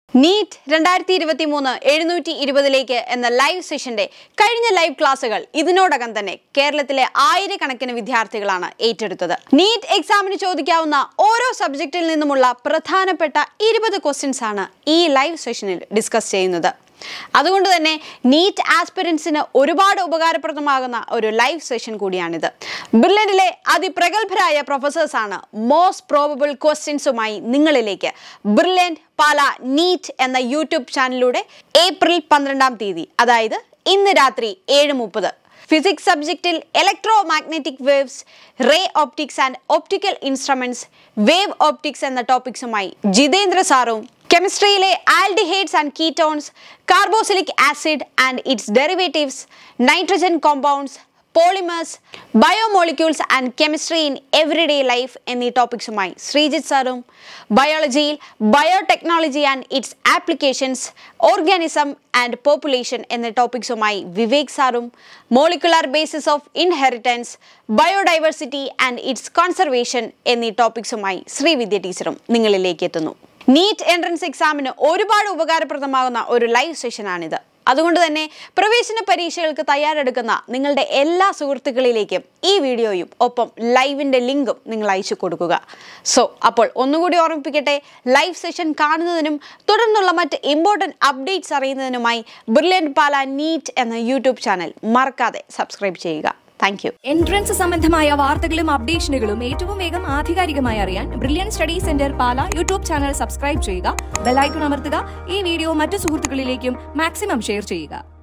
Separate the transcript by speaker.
Speaker 1: NEET രണ്ടായിരത്തി ഇരുപത്തി മൂന്ന് എഴുന്നൂറ്റി ഇരുപതിലേക്ക് എന്ന ലൈവ് സെഷന്റെ കഴിഞ്ഞ ലൈവ് ക്ലാസുകൾ ഇതിനോടകം തന്നെ കേരളത്തിലെ ആയിരക്കണക്കിന് വിദ്യാർത്ഥികളാണ് ഏറ്റെടുത്തത് നീറ്റ് എക്സാമിന് ചോദിക്കാവുന്ന ഓരോ സബ്ജക്റ്റിൽ നിന്നുമുള്ള പ്രധാനപ്പെട്ട ഇരുപത് ക്വസ്റ്റ്യൻസ് ആണ് ഈ ലൈവ് സെഷനിൽ ഡിസ്കസ് ചെയ്യുന്നത് അതുകൊണ്ട് തന്നെ നീറ്റ് ആസ്പിരൻസിന് ഒരുപാട് ഉപകാരപ്രദമാകുന്ന ഒരു ലൈവ് സെഷൻ കൂടിയാണിത് ബിർലൻഡിലെ അതിപ്രഗത്ഭരായ പ്രൊഫസേഴ്സാണ് മോസ്റ്റ് പ്രോബബിൾ ക്വസ്റ്റ്യൻസുമായി നിങ്ങളിലേക്ക് ബ്രില്യൻറ്റ് പാല നീറ്റ് എന്ന യൂട്യൂബ് ചാനലിലൂടെ ഏപ്രിൽ പന്ത്രണ്ടാം തീയതി അതായത് ഇന്ന് രാത്രി ഏഴ് മുപ്പത് ഫിസിക്സ് സബ്ജക്റ്റിൽ electro magnetic waves ray optics and optical instruments wave optics എന്ന ടോപ്പിക്സുമായി ജിതേന്ദ്ര സാറും കെമിസ്ട്രിയിലെ aldehydes and ketones carboxylic acid and its derivatives nitrogen compounds polymers biomolecules and chemistry in everyday life എന്നീ ടോപ്പിക്സുമായി ശ്രീജിത്ത് സാറും ബയോളജിയിൽ biotechnology and its applications organism and population എന്ന ടോപ്പിക്സുമായി വിവേക് സാറും molecular basis of inheritance biodiversity and its conservation എന്നീ ടോപ്പിക്സുമായി ശ്രീവിദ്യ ടീച്ചറും നിങ്ങളിലേക്ക് എത്തുന്നു നീറ്റ് എൻട്രൻസ് എക്സാമിന് ഒരുപാട് ഉപകാരപ്രദമാകുന്ന ഒരു ലൈവ് സെഷനാണിത് അതുകൊണ്ട് തന്നെ പ്രവേശന പരീക്ഷകൾക്ക് തയ്യാറെടുക്കുന്ന നിങ്ങളുടെ എല്ലാ സുഹൃത്തുക്കളിലേക്കും ഈ വീഡിയോയും ഒപ്പം ലൈവിൻ്റെ ലിങ്കും നിങ്ങൾ അയച്ചു കൊടുക്കുക സോ അപ്പോൾ ഒന്നുകൂടി ഓർമ്മിപ്പിക്കട്ടെ ലൈവ് സെഷൻ കാണുന്നതിനും തുടർന്നുള്ള മറ്റ് ഇമ്പോർട്ടൻറ്റ് അപ്ഡേറ്റ്സ് അറിയുന്നതിനുമായി ബ്രില്യൻറ്റ് പാല നീറ്റ് എന്ന യൂട്യൂബ് ചാനൽ മറക്കാതെ സബ്സ്ക്രൈബ് ചെയ്യുക താങ്ക് യു
Speaker 2: എൻട്രൻസ് സംബന്ധമായ വാർത്തകളും അപ്ഡേഷനുകളും ഏറ്റവും വേഗം ആധികാരികമായി അറിയാൻ brilliant study centre Pala YouTube channel subscribe ചെയ്യുക ബെലൈക്കൺ അമർത്തുക ഈ വീഡിയോ മറ്റു സുഹൃത്തുക്കളിലേക്കും മാക്സിമം ഷെയർ ചെയ്യുക